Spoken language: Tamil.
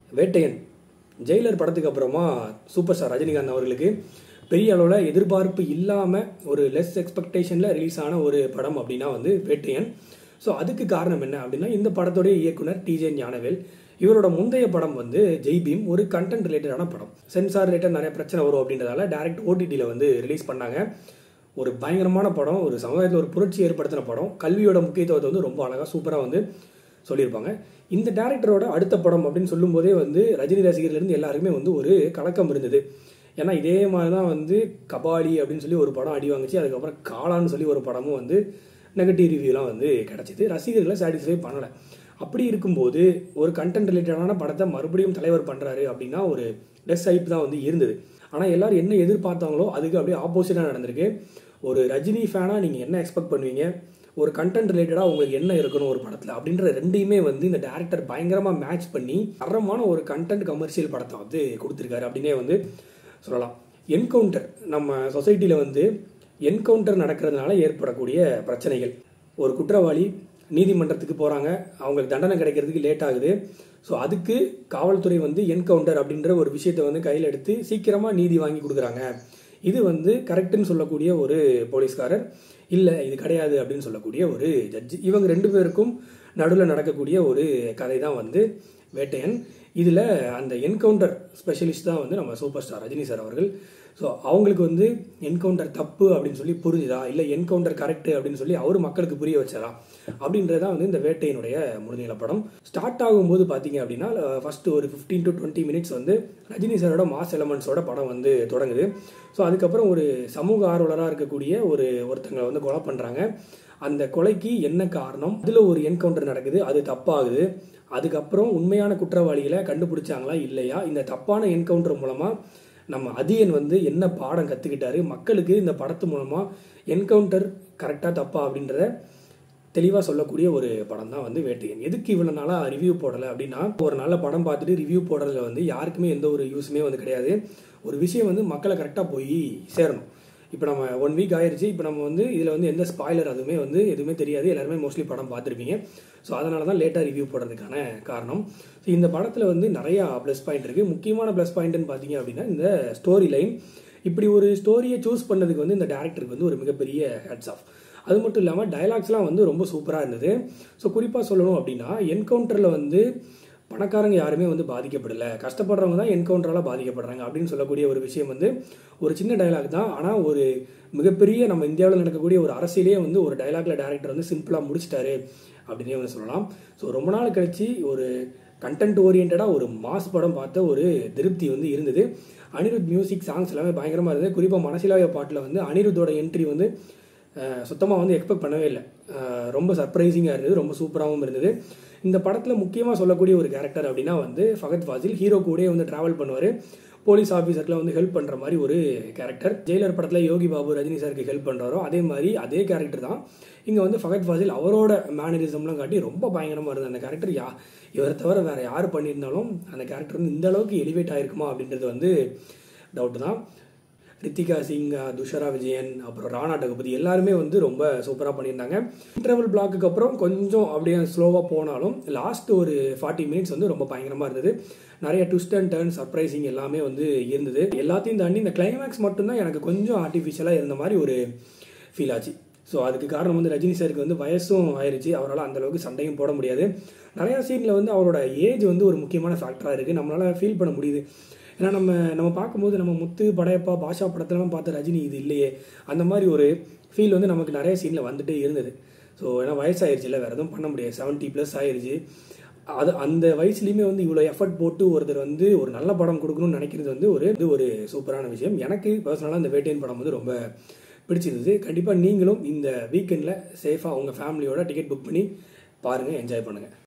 வேட்டையன் ஜெயிலர் படத்துக்கு அப்புறமா சூப்பர் ஸ்டார் ரஜினிகாந்த் அவர்களுக்கு பெரிய அளவில் எதிர்பார்ப்பு இல்லாமல் ஒரு லெஸ் எக்ஸ்பெக்டேஷனில் ரிலீஸ் ஆன ஒரு படம் அப்படின்னா வந்து வேட்டையன் ஸோ அதுக்கு காரணம் என்ன அப்படின்னா இந்த படத்துடைய இயக்குனர் டிஜே ஞானவேல் இவரோட முந்தைய படம் வந்து ஜெய்பீம் ஒரு கண்டென்ட் ரிலேட்டடான படம் சென்சார் ரிலேட்டட் நிறைய பிரச்சனை வரும் அப்படின்றதால டேரக்ட் ஓடிடியில் வந்து ரிலீஸ் பண்ணாங்க ஒரு பயங்கரமான படம் ஒரு சமுதாயத்தில் ஒரு புரட்சி ஏற்படுத்தின படம் கல்வியோட முக்கியத்துவத்தை வந்து ரொம்ப அழகாக சூப்பராக வந்து சொல்லியிருப்பாங்க இந்த டேரக்டரோட அடுத்த படம் அப்படின்னு சொல்லும்போதே வந்து ரஜினி ரசிகர்லேருந்து எல்லாருக்குமே வந்து ஒரு கலக்கம் இருந்தது ஏன்னா இதே மாதிரி தான் வந்து கபாலி அப்படின்னு சொல்லி ஒரு படம் அடி வாங்குச்சு அதுக்கப்புறம் காளான்னு சொல்லி ஒரு படமும் வந்து நெகட்டிவ் ரிவ்யூலாம் வந்து கிடச்சிது ரசிகர்களை சாட்டிஸ்ஃபை பண்ணலை அப்படி இருக்கும்போது ஒரு கண்டென்ட் ரிலேட்டடான படத்தை மறுபடியும் தலைவர் பண்ணுறாரு அப்படின்னா ஒரு லெஸ் ஹைப் தான் வந்து இருந்தது ஆனால் எல்லாரும் என்ன எதிர்பார்த்தாங்களோ அதுக்கு அப்படியே ஆப்போசிட்டாக நடந்திருக்கு ஒரு ரஜினி ஃபேனாக நீங்கள் என்ன எக்ஸ்பெக்ட் பண்ணுவீங்க ஒரு கண்டென்ட் ரிலேட்டடாக உங்களுக்கு என்ன இருக்கணும் ஒரு படத்தில் அப்படின்ற ரெண்டையுமே வந்து இந்த டேரக்டர் பயங்கரமாக மேட்ச் பண்ணி தரமான ஒரு கண்டென்ட் கமர்ஷியல் படத்தை வந்து கொடுத்துருக்காரு அப்படின்னே வந்து சொல்லலாம் என்கவுண்டர் நம்ம சொசைட்டியில் வந்து என்கவுண்டர் நடக்கிறதுனால ஏற்படக்கூடிய பிரச்சனைகள் ஒரு குற்றவாளி நீதிமன்றத்துக்கு போகிறாங்க அவங்களுக்கு தண்டனை கிடைக்கிறதுக்கு லேட் ஆகுது ஸோ அதுக்கு காவல்துறை வந்து என்கவுண்டர் அப்படின்ற ஒரு விஷயத்தை வந்து கையில் எடுத்து சீக்கிரமாக நீதி வாங்கி கொடுக்குறாங்க இது வந்து கரெக்டுன்னு சொல்லக்கூடிய ஒரு போலீஸ்காரர் இல்லை இது கிடையாது அப்படின்னு சொல்லக்கூடிய ஒரு ஜட்ஜி இவங்க ரெண்டு பேருக்கும் நடுவில் நடக்கக்கூடிய ஒரு கதை தான் வந்து வேட்டையன் இதில் அந்த என்கவுண்டர் ஸ்பெஷலிஸ்ட் தான் வந்து நம்ம சூப்பர் ஸ்டார் ரஜினி சார் அவர்கள் ஸோ அவங்களுக்கு வந்து என்கவுண்டர் தப்பு அப்படின்னு சொல்லி புரிஞ்சுதா இல்லை என்கவுண்டர் கரெக்ட் அப்படின்னு சொல்லி அவர் மக்களுக்கு புரிய வச்சாரா அப்படின்றதான் வந்து இந்த வேட்டையினுடைய முழுநீள படம் ஸ்டார்ட் ஆகும்போது பார்த்தீங்க அப்படின்னா ஃபர்ஸ்ட் ஒரு ஃபிஃப்டீன் டு டுவெண்ட்டி மினிட்ஸ் வந்து ரஜினி சாரோட மாஸ் எலமெண்ட்ஸோட படம் வந்து தொடங்குது ஸோ அதுக்கப்புறம் ஒரு சமூக ஆர்வலராக இருக்கக்கூடிய ஒரு ஒருத்தங்களை வந்து கொலை பண்ணுறாங்க அந்த கொலைக்கு என்ன காரணம் அதில் ஒரு என்கவுண்டர் நடக்குது அது தப்பாகுது அதுக்கப்புறம் உண்மையான குற்றவாளிகளை கண்டுபிடிச்சாங்களா இல்லையா இந்த தப்பான என்கவுண்டர் மூலமாக நம்ம அதியன் வந்து என்ன பாடம் கற்றுக்கிட்டாரு மக்களுக்கு இந்த படத்து மூலமாக என்கவுண்டர் கரெக்டாக தப்பா அப்படின்றத தெளிவாக சொல்லக்கூடிய ஒரு படம் தான் வந்து வேட்டையன் எதுக்கு இவ்வளோ நாளாக ரிவ்யூ போடலை அப்படின்னா ஒரு நல்ல படம் பார்த்துட்டு ரிவ்யூ போடுறதுல வந்து யாருக்குமே எந்த ஒரு யூஸுமே வந்து கிடையாது ஒரு விஷயம் வந்து மக்களை கரெக்டாக போய் சேரணும் இப்போ நம்ம ஒன் வீக் ஆயிடுச்சு இப்போ நம்ம வந்து இதில் வந்து எந்த ஸ்பாய்லர் அதுவுமே வந்து எதுவுமே தெரியாது எல்லாருமே மோஸ்ட்லி படம் பார்த்துருப்பீங்க ஸோ அதனால தான் லேட்டாக ரிவ்யூ போடுறதுக்கான காரணம் ஸோ இந்த படத்தில் வந்து நிறையா ப்ளஸ் பாயிண்ட் இருக்குது முக்கியமான ப்ளஸ் பாயிண்ட்னு பார்த்தீங்க அப்படின்னா இந்த ஸ்டோரி லைன் இப்படி ஒரு ஸ்டோரியை சூஸ் பண்ணதுக்கு வந்து இந்த டேரக்டருக்கு வந்து ஒரு மிகப்பெரிய ஹேட்ஸ் ஆஃப் அது மட்டும் இல்லாமல் டைலாக்ஸ்லாம் வந்து ரொம்ப சூப்பராக இருந்தது ஸோ குறிப்பாக சொல்லணும் அப்படின்னா என்கவுண்டரில் வந்து பணக்காரங்க யாருமே வந்து பாதிக்கப்படலை கஷ்டப்படுறவங்க தான் என்கவுண்டரால் பாதிக்கப்படுறாங்க அப்படின்னு சொல்லக்கூடிய ஒரு விஷயம் வந்து ஒரு சின்ன டைலாக் தான் ஆனால் ஒரு மிகப்பெரிய நம்ம இந்தியாவில் நடக்கக்கூடிய ஒரு அரசியலே வந்து ஒரு டைலாக்ல டேரக்டர் வந்து சிம்பிளாக முடிச்சிட்டாரு அப்படின்னே வந்து சொல்லலாம் ஸோ ரொம்ப நாள் கழிச்சு ஒரு கண்டென்ட் ஓரியன்டாக ஒரு மாஸ் படம் பார்த்த ஒரு திருப்தி வந்து இருந்தது அனிருத் மியூசிக் சாங்ஸ் எல்லாமே பயங்கரமாக இருந்தது குறிப்பாக மனசிலாய பாட்டில் வந்து அனிருத்தோட என்ட்ரி வந்து சுத்தமாக வந்து எக்ஸ்பெக்ட் பண்ணவே இல்லை ரொம்ப சர்ப்ரைசிங்காக இருந்தது ரொம்ப சூப்பராகவும் இருந்தது இந்த படத்தில் முக்கியமாக சொல்லக்கூடிய ஒரு கேரக்டர் அப்படின்னா வந்து ஃபகத் ஃபாசில் ஹீரோ கூட வந்து ட்ராவல் பண்ணுவார் போலீஸ் ஆஃபீஸர்க்குலாம் வந்து ஹெல்ப் பண்ணுற மாதிரி ஒரு கேரக்டர் ஜெயிலர் படத்தில் யோகி பாபு ரஜினி சாருக்கு ஹெல்ப் பண்ணுறாரோ அதே மாதிரி அதே கேரக்டர் தான் இங்கே வந்து ஃபகத் ஃபாசில் அவரோட மேனரிசம்லாம் காட்டி ரொம்ப பயங்கரமாக இருந்தது அந்த கேரக்டர் யா இவரை தவிர வேறு யார் பண்ணியிருந்தாலும் அந்த கேரக்டர் வந்து இந்த அளவுக்கு எலிவேட் ஆயிருக்குமா அப்படின்றது வந்து டவுட் தான் ரித்திகா சிங் துஷரா விஜயன் அப்புறம் ராணா டகுபதி எல்லாருமே வந்து ரொம்ப சூப்பராக பண்ணியிருந்தாங்க இன்டர்வல் பிளாக்கு அப்புறம் கொஞ்சம் அப்படியே ஸ்லோவாக போனாலும் லாஸ்ட் ஒரு ஃபார்ட்டி மினிட்ஸ் வந்து ரொம்ப பயங்கரமாக இருந்தது நிறைய ட்விஸ்ட் அண்ட் டர்ன் சர்ப்ரைசிங் எல்லாமே வந்து இருந்தது எல்லாத்தையும் தாண்டி இந்த கிளைமேக்ஸ் மட்டும்தான் எனக்கு கொஞ்சம் ஆர்டிஃபிஷியலாக இருந்த மாதிரி ஒரு ஃபீல் ஆச்சு ஸோ அதுக்கு காரணம் வந்து ரஜினி சாருக்கு வந்து வயசும் ஆயிருச்சு அவரால் அந்தளவுக்கு சண்டையும் போட முடியாது நிறையா சீனில் வந்து அவரோட ஏஜ் வந்து ஒரு முக்கியமான ஃபேக்டராக இருக்குது நம்மளால் ஃபீல் பண்ண முடியுது ஏன்னா நம்ம நம்ம பார்க்கும்போது நம்ம முத்து படையப்பா பாஷா படத்துலலாம் பார்த்த ரஜினி இது இல்லையே அந்த மாதிரி ஒரு ஃபீல் வந்து நமக்கு நிறைய சீனில் வந்துட்டே இருந்தது ஸோ ஏன்னா வயசாயிருச்சு இல்லை வேறு எதுவும் பண்ண முடியாது செவன்ட்டி ப்ளஸ் ஆயிருச்சு அது அந்த வயசுலையுமே வந்து இவ்வளோ எஃபர்ட் போட்டு ஒருத்தர் வந்து ஒரு நல்ல படம் கொடுக்கணும்னு நினைக்கிறது வந்து ஒரு இது ஒரு சூப்பரான விஷயம் எனக்கு பர்சனலாக இந்த வேட்டையன் படம் வந்து ரொம்ப பிடிச்சிருந்தது கண்டிப்பாக நீங்களும் இந்த வீக்கெண்டில் சேஃபாக உங்கள் ஃபேமிலியோட டிக்கெட் புக் பண்ணி பாருங்கள் என்ஜாய் பண்ணுங்கள்